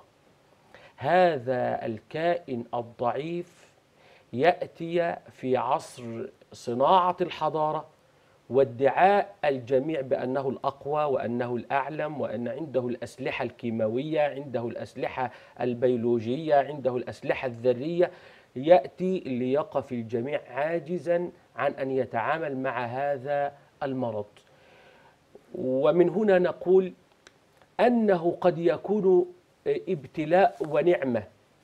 هذا الكائن الضعيف يأتي في عصر صناعة الحضارة وادعاء الجميع بأنه الأقوى وأنه الأعلم وأن عنده الأسلحة الكيماوية عنده الأسلحة البيولوجية عنده الأسلحة الذرية يأتي ليقف الجميع عاجزا عن أن يتعامل مع هذا المرض ومن هنا نقول أنه قد يكون ابتلاء ونعمة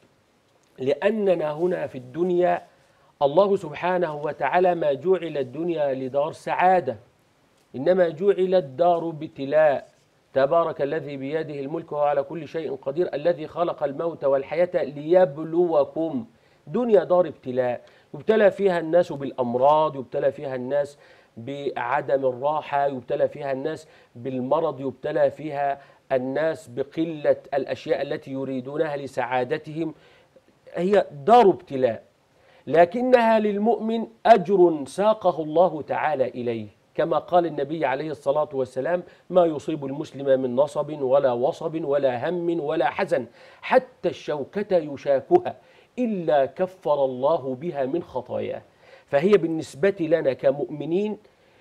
لأننا هنا في الدنيا الله سبحانه وتعالى ما جعل الدنيا لدار سعادة إنما جعلت دار ابتلاء تبارك الذي بيده الملك وهو على كل شيء قدير الذي خلق الموت والحياة ليبلوكم دنيا دار ابتلاء يبتلى فيها الناس بالأمراض يبتلى فيها الناس بعدم الراحة يبتلى فيها الناس بالمرض يبتلى فيها الناس بقلة الأشياء التي يريدونها لسعادتهم هي دار ابتلاء لكنها للمؤمن أجر ساقه الله تعالى إليه كما قال النبي عليه الصلاة والسلام ما يصيب المسلم من نصب ولا وصب ولا هم ولا حزن حتى الشوكة يشاكها إلا كفر الله بها من خطاياه فهي بالنسبة لنا كمؤمنين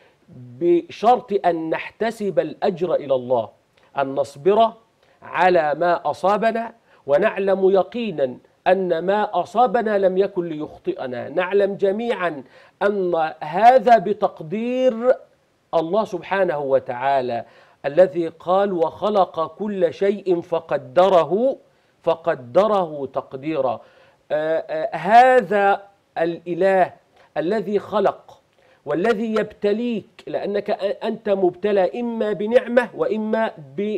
بشرط أن نحتسب الأجر إلى الله أن نصبر على ما أصابنا ونعلم يقينا أن ما أصابنا لم يكن ليخطئنا نعلم جميعا أن هذا بتقدير الله سبحانه وتعالى الذي قال وخلق كل شيء فقدره فقدره تقديرا آه، آه، هذا الإله الذي خلق والذي يبتليك لأنك أنت مبتلى إما بنعمة وإما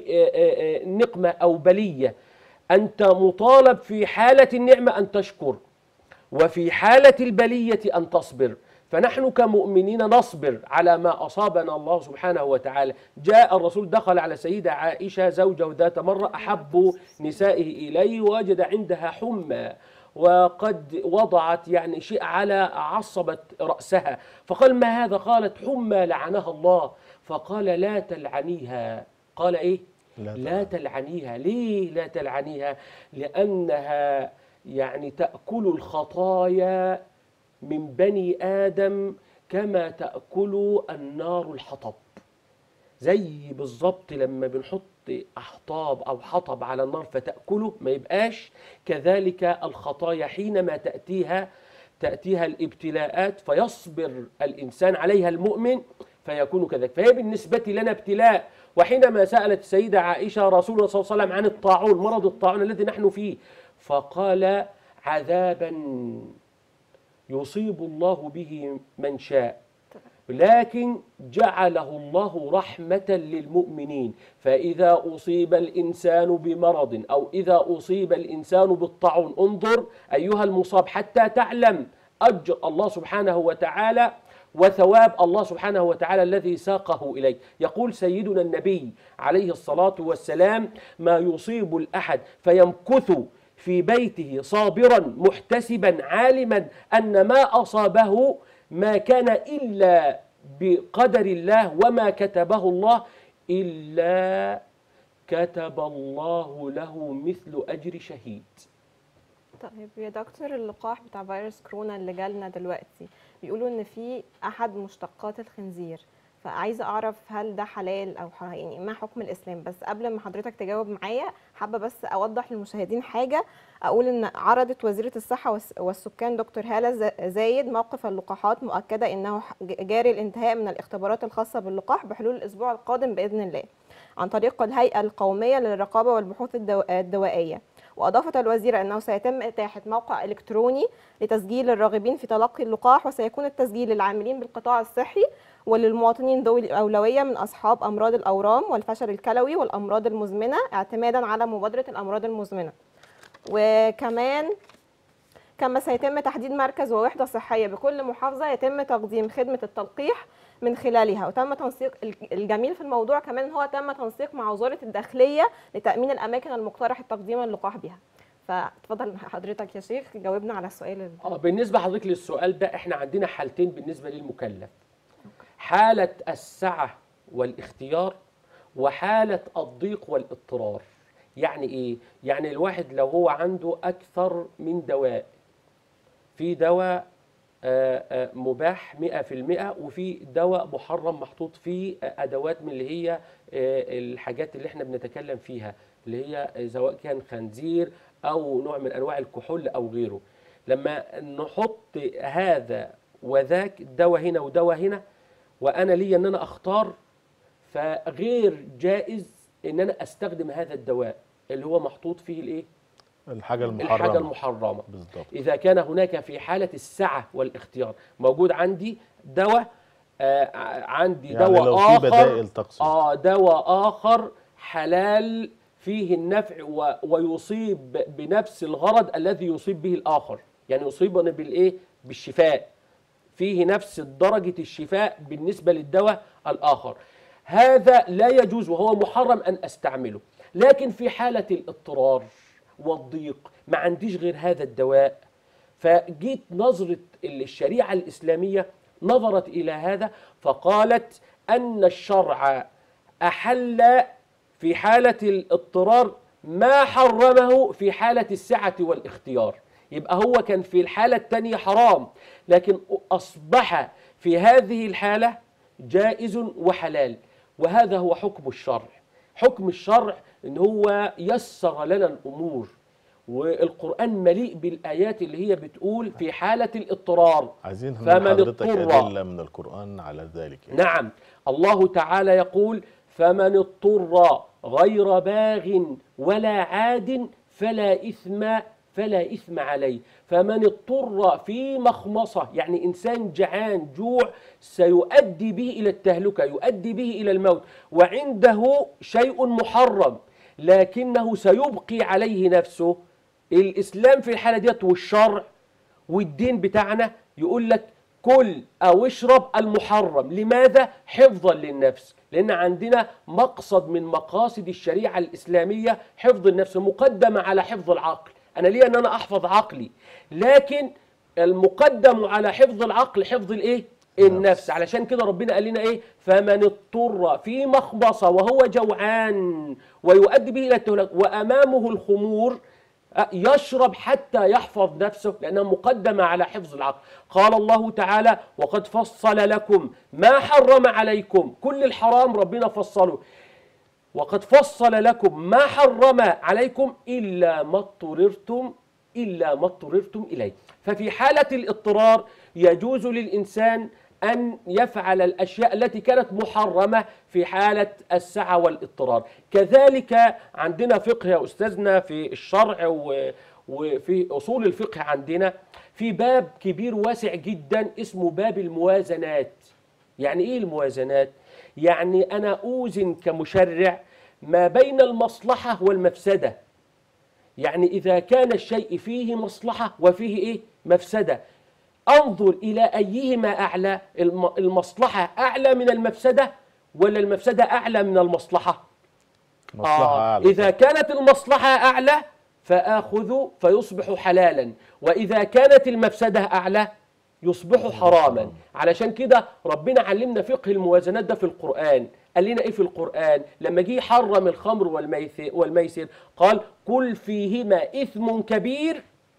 بنقمة أو بلية أنت مطالب في حالة النعمة أن تشكر وفي حالة البلية أن تصبر فنحن كمؤمنين نصبر على ما أصابنا الله سبحانه وتعالى جاء الرسول دخل على سيدة عائشة زوجه ذات مرة أحب نسائه إليه وجد عندها حمى وقد وضعت يعني شيء على عصبة رأسها فقال ما هذا قالت حمى لعنها الله فقال لا تلعنيها قال إيه لا لا تلعنيها ليه لا تلعنيها لأنها يعني تأكل الخطايا من بني آدم كما تأكل النار الحطب زي بالظبط لما بنحط أحطاب أو حطب على النار فتأكله ما يبقاش كذلك الخطايا حينما تأتيها تأتيها الابتلاءات فيصبر الإنسان عليها المؤمن فيكون كذلك فهي بالنسبة لنا ابتلاء وحينما سألت السيدة عائشة رسول الله صلى الله عليه وسلم عن الطاعون مرض الطاعون الذي نحن فيه فقال عذابا يصيب الله به من شاء لكن جعله الله رحمة للمؤمنين فإذا أصيب الإنسان بمرض أو إذا أصيب الإنسان بالطاعون انظر أيها المصاب حتى تعلم أجر الله سبحانه وتعالى وثواب الله سبحانه وتعالى الذي ساقه إليك يقول سيدنا النبي عليه الصلاة والسلام ما يصيب الأحد فيمكث في بيته صابرا محتسبا عالما أن ما أصابه ما كان إلا بقدر الله وما كتبه الله إلا كتب الله له مثل أجر شهيد طيب يا دكتور اللقاح بتاع فيروس كورونا اللي جالنا دلوقتي بيقولوا ان في احد مشتقات الخنزير فعايزه اعرف هل ده حلال او حرام يعني ما حكم الاسلام بس قبل ما حضرتك تجاوب معايا حابه بس اوضح للمشاهدين حاجه اقول ان عرضت وزيره الصحه والس- والسكان دكتور هاله ز- زايد موقف اللقاحات مؤكده انه ح- جاري الانتهاء من الاختبارات الخاصه باللقاح بحلول الاسبوع القادم باذن الله عن طريق الهيئه القوميه للرقابه والبحوث الدو- الدوائيه واضافت الوزيره انه سيتم اتاحه موقع الكتروني لتسجيل الراغبين في تلقي اللقاح وسيكون التسجيل للعاملين بالقطاع الصحي وللمواطنين ذوي الأولوية من أصحاب أمراض الأورام والفشل الكلوي والأمراض المزمنة اعتمادا على مبادرة الأمراض المزمنة وكمان كما سيتم تحديد مركز ووحدة صحية بكل محافظة يتم تقديم خدمة التلقيح من خلالها وتم تنسيق الجميل في الموضوع كمان إن هو تم تنسيق مع وزارة الداخلية لتأمين الأماكن المقترح تقديم اللقاح بها فاتفضل حضرتك يا شيخ جاوبنا على السؤال ال- اه بالنسبه حضرتك للسؤال ده احنا عندنا حالتين بالنسبه للمكلف حاله السعه والاختيار وحاله الضيق والاضطرار يعني ايه يعني الواحد لو هو عنده اكثر من دواء في دواء آه، آه، مباح 100% وفي دواء محرم محطوط فيه آه، ادوات من اللي هي آه، الحاجات اللي احنا بنتكلم فيها اللي هي سواء كان خنزير او نوع من انواع الكحول او غيره لما نحط هذا وذاك دواء هنا ودواء هنا وانا لي ان انا اختار فغير جائز ان انا استخدم هذا الدواء اللي هو محطوط فيه الايه الحاجه الحاجه المحرمه المحرمه بالظبط إذا كان هناك في حالة السعة والاختيار موجود عندي دواء آه عندي يعني دواء لو في آخر بدائل تقصد آه دواء آخر حلال فيه النفع و ويصيب ب- بنفس الغرض الذي يصيب به الآخر يعني يصيبني بالإيه بالشفاء فيه نفس درجة الشفاء بالنسبة للدواء الآخر هذا لا يجوز وهو محرم أن أستعمله لكن في حالة الاضطرار والضيق ما عنديش غير هذا الدواء فجيت نظرة الشريعة الإسلامية نظرت إلى هذا فقالت أن الشرع أحل في حالة الاضطرار ما حرمه في حالة السعة والاختيار يبقى هو كان في الحالة الثانية حرام لكن أصبح في هذه الحالة جائز وحلال وهذا هو حكم الشرع حكم الشرع ان هو يسر لنا الامور والقران مليء بالايات اللي هي بتقول في حاله الاضطرار عايزين من فمن حضرتك اضطر. ادله من القران على ذلك يعني. نعم الله تعالى يقول فمن اضطر غير باغ ولا عاد فلا إثم فلا إثم عليه فمن اضطر في مخمصة يعني إنسان جعان جوع سيؤدي به إلى التهلكة يؤدي به إلى الموت وعنده شيء محرم لكنه سيبقي عليه نفسه الإسلام في الحالة ديت والشرع والدين بتاعنا يقول لك كل او اشرب المحرم لماذا حفظا للنفس لان عندنا مقصد من مقاصد الشريعه الاسلاميه حفظ النفس مقدمه على حفظ العقل انا ليه ان انا احفظ عقلي لكن المقدم على حفظ العقل حفظ الايه النفس علشان كده ربنا قال لنا ايه فمن اضطر في مخبصه وهو جوعان ويؤدي به الى التهلك وامامه الخمور يشرب حتى يحفظ نفسه لأنها مقدمة على حفظ العقل قال الله تعالى وقد فصل لكم ما حرم عليكم كل الحرام ربنا فصله وقد فصل لكم ما حرم عليكم إلا ما اضطررتم إلا ما اضطررتم إليه ففي حالة الاضطرار يجوز للإنسان أن يفعل الأشياء التي كانت محرمة في حالة السعة والاضطرار كذلك عندنا فقه يا أستاذنا في الشرع و وفي أصول الفقه عندنا في باب كبير واسع جدا اسمه باب الموازنات يعني إيه الموازنات؟ يعني أنا أوزن كمشرع ما بين المصلحة والمفسدة يعني إذا كان الشيء فيه مصلحة وفيه إيه؟ مفسدة انظر الى ايهما اعلى الم- المصلحه اعلى من المفسده ولا المفسده اعلى من المصلحه مصلحه اعلى اذا كانت المصلحه اعلى فاخذ فيصبح حلالا واذا كانت المفسده اعلى يصبح حراما علشان كده ربنا علمنا فقه الموازنات ده في القران قال لنا ايه في القران لما جه يحرم الخمر والميسر والميسر قال كل فيهما اثم كبير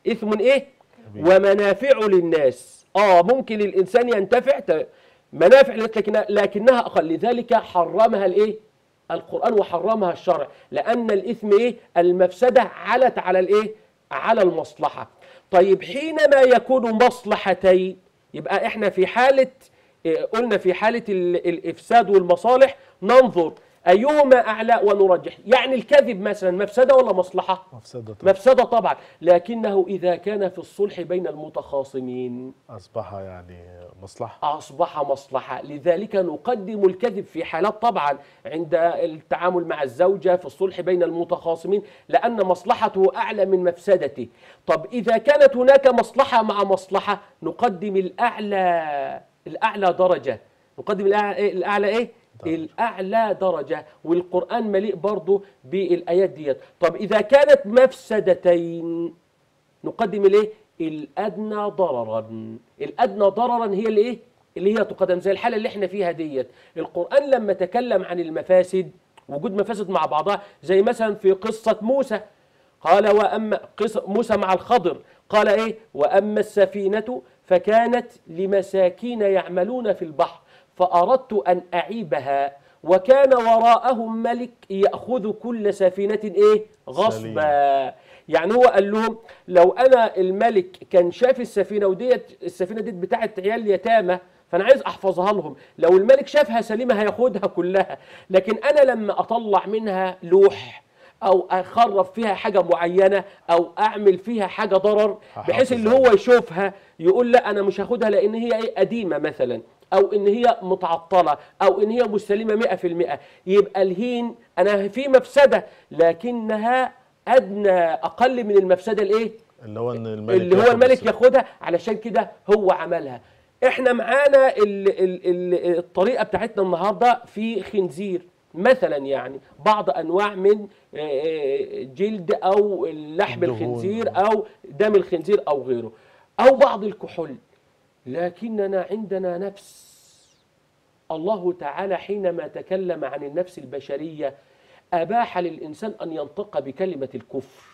اثم ايه كبير. ومنافع للناس اه ممكن الانسان ينتفع ت- منافع للناس لكن لكنها اقل لذلك حرمها الايه القران وحرمها الشرع لان الاثم ايه المفسده علت على الايه على المصلحه طيب حينما يكون مصلحتين يبقى احنا في حاله إيه، قلنا في حاله ال- الافساد والمصالح ننظر ايهما اعلى ونرجح يعني الكذب مثلا مفسده ولا مصلحه مفسدة طبعاً. مفسده طبعا لكنه اذا كان في الصلح بين المتخاصمين اصبح يعني مصلحه أصبح مصلحة لذلك نقدم الكذب في حالات طبعا عند التعامل مع الزوجة في الصلح بين المتخاصمين لأن مصلحته أعلى من مفسدته طب إذا كانت هناك مصلحة مع مصلحة نقدم الأعلى الأعلى درجة نقدم الأعلى إيه؟ الأعلى إيه؟ درجة. الأعلى درجة والقرآن مليء برضه بالآيات ديت طب إذا كانت مفسدتين نقدم الايه الادنى ضررا الادنى ضررا هي الايه اللي هي تقدم زي الحاله اللي احنا فيها ديت القران لما تكلم عن المفاسد وجود مفاسد مع بعضها زي مثلا في قصه موسى قال واما قصة موسى مع الخضر قال ايه واما السفينه فكانت لمساكين يعملون في البحر فاردت ان اعيبها وكان وراءهم ملك ياخذ كل سفينه ايه غصبا يعني هو قال لهم لو انا الملك كان شاف السفينه وديت السفينه ديت بتاعت عيال يتامى فانا عايز احفظها لهم لو الملك شافها سليمه هياخدها كلها لكن انا لما اطلع منها لوح او اخرب فيها حاجه معينه او اعمل فيها حاجه ضرر بحيث اللي هو يشوفها يقول لا انا مش هاخدها لان هي ايه قديمه مثلا او ان هي متعطله او ان هي مستلمه 100% يبقى الهين انا في مفسده لكنها ادنى اقل من المفسده الايه اللي هو ان الملك اللي هو ياخد الملك السلطة. ياخدها علشان كده هو عملها احنا معانا ال ال ال الطريقه بتاعتنا النهارده في خنزير مثلا يعني بعض انواع من آه، آه، جلد او لحم الدهون. الخنزير او دم الخنزير او غيره او بعض الكحول لكننا عندنا نفس الله تعالى حينما تكلم عن النفس البشريه اباح للانسان ان ينطق بكلمه الكفر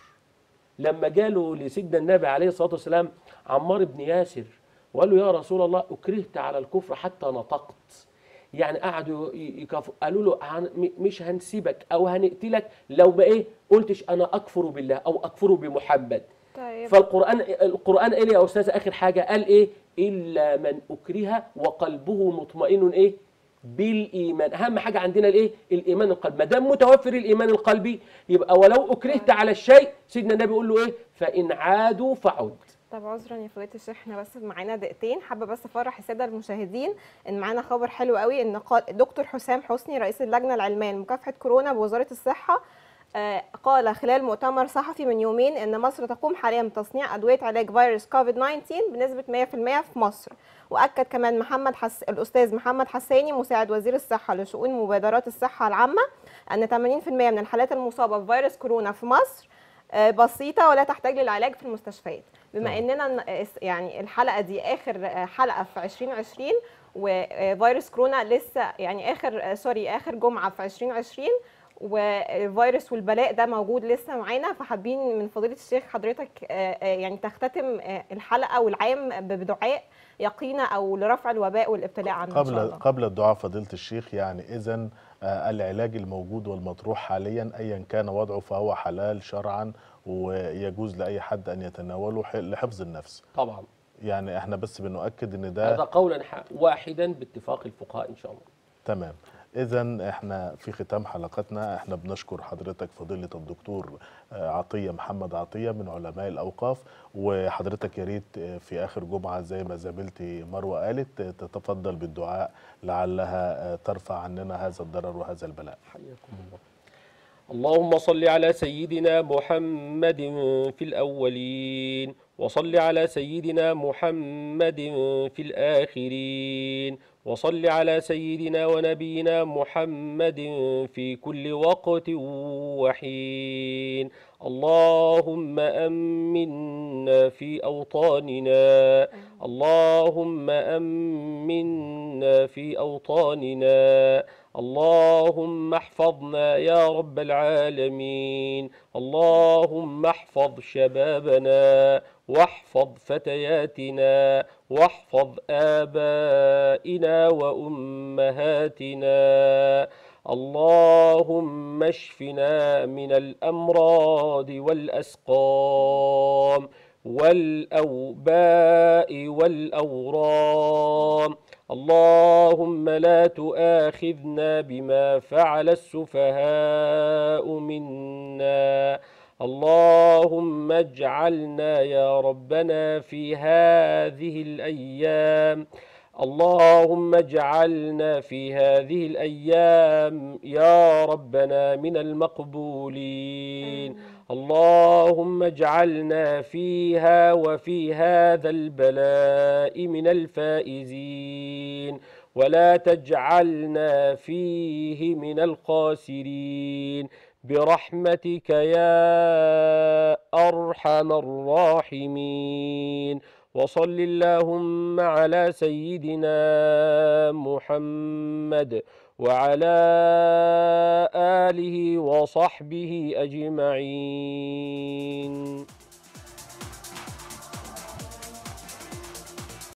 لما جاله لسيدنا النبي عليه الصلاه والسلام عمار بن ياسر وقال له يا رسول الله اكرهت على الكفر حتى نطقت يعني قعدوا ي- يكف... قالوا له هن... م- مش هنسيبك او هنقتلك لو ما ايه قلتش انا اكفر بالله او اكفر بمحمد طيب فالقران القران قال يا استاذ اخر حاجه قال ايه الا من اكره وقلبه مطمئن ايه بالايمان اهم حاجه عندنا الايه الايمان القلبي ما دام متوفر الايمان القلبي يبقى ولو اكرهت على الشيء سيدنا النبي يقول له ايه فان عادوا فعد طب عذرا يا فضيله الشيخ احنا بس معانا دقيقتين حابه بس افرح الساده المشاهدين ان معانا خبر حلو قوي ان قال دكتور حسام حسني رئيس اللجنه العلميه لمكافحه كورونا بوزاره الصحه آه، قال خلال مؤتمر صحفي من يومين ان مصر تقوم حاليا بتصنيع ادويه علاج فيروس كوفيد 19 بنسبه 100% في مصر واكد كمان محمد حس... الاستاذ محمد حساني مساعد وزير الصحه لشؤون مبادرات الصحه العامه ان 80% من الحالات المصابه بفيروس كورونا في مصر آه، بسيطه ولا تحتاج للعلاج في المستشفيات بما طبعا. اننا ن- يعني الحلقه دي اخر آه، حلقه في 2020 وفيروس كورونا لسه يعني اخر آه، سوري اخر جمعه في 2020 والفيروس والبلاء ده موجود لسه معانا فحابين من فضيله الشيخ حضرتك آه، آه، يعني تختتم آه، الحلقه والعام ب- بدعاء يقينا او لرفع الوباء والابتلاء عنا ان شاء قبل الله قبل الدعاء فضيله الشيخ يعني اذا العلاج الموجود والمطروح حاليا ايا كان وضعه فهو حلال شرعا ويجوز لاي حد ان يتناوله ح- لحفظ النفس طبعا يعني احنا بس بنؤكد ان هذا ده قولا ح- واحدا باتفاق الفقهاء ان شاء الله تمام اذا احنا في ختام حلقتنا احنا بنشكر حضرتك فضيله الدكتور آه، عطيه محمد عطيه من علماء الاوقاف وحضرتك يا ريت آه، في اخر جمعه زي ما زميلتي مروه قالت آه، تتفضل بالدعاء لعلها آه، ترفع عننا هذا الضرر وهذا البلاء حياكم الله اللهم صل على سيدنا محمد في الأولين وصل على سيدنا محمد في الآخرين وصل على سيدنا ونبينا محمد في كل وقت وحين اللهم أمنا في أوطاننا اللهم أمنا في أوطاننا اللهم احفظنا يا رب العالمين اللهم احفظ شبابنا واحفظ فتياتنا واحفظ آبائنا وأمهاتنا اللهم اشفنا من الأمراض والأسقام والأوباء والأورام اللهم لا تؤاخذنا بما فعل السفهاء منا اللهم اجعلنا يا ربنا في هذه الأيام اللهم اجعلنا في هذه الأيام يا ربنا من المقبولين اللهم اجعلنا فيها وفي هذا البلاء من الفائزين ولا تجعلنا فيه من الخاسرين برحمتك يا أرحم الراحمين وصل اللهم على سيدنا محمد وعلى آله وصحبه أجمعين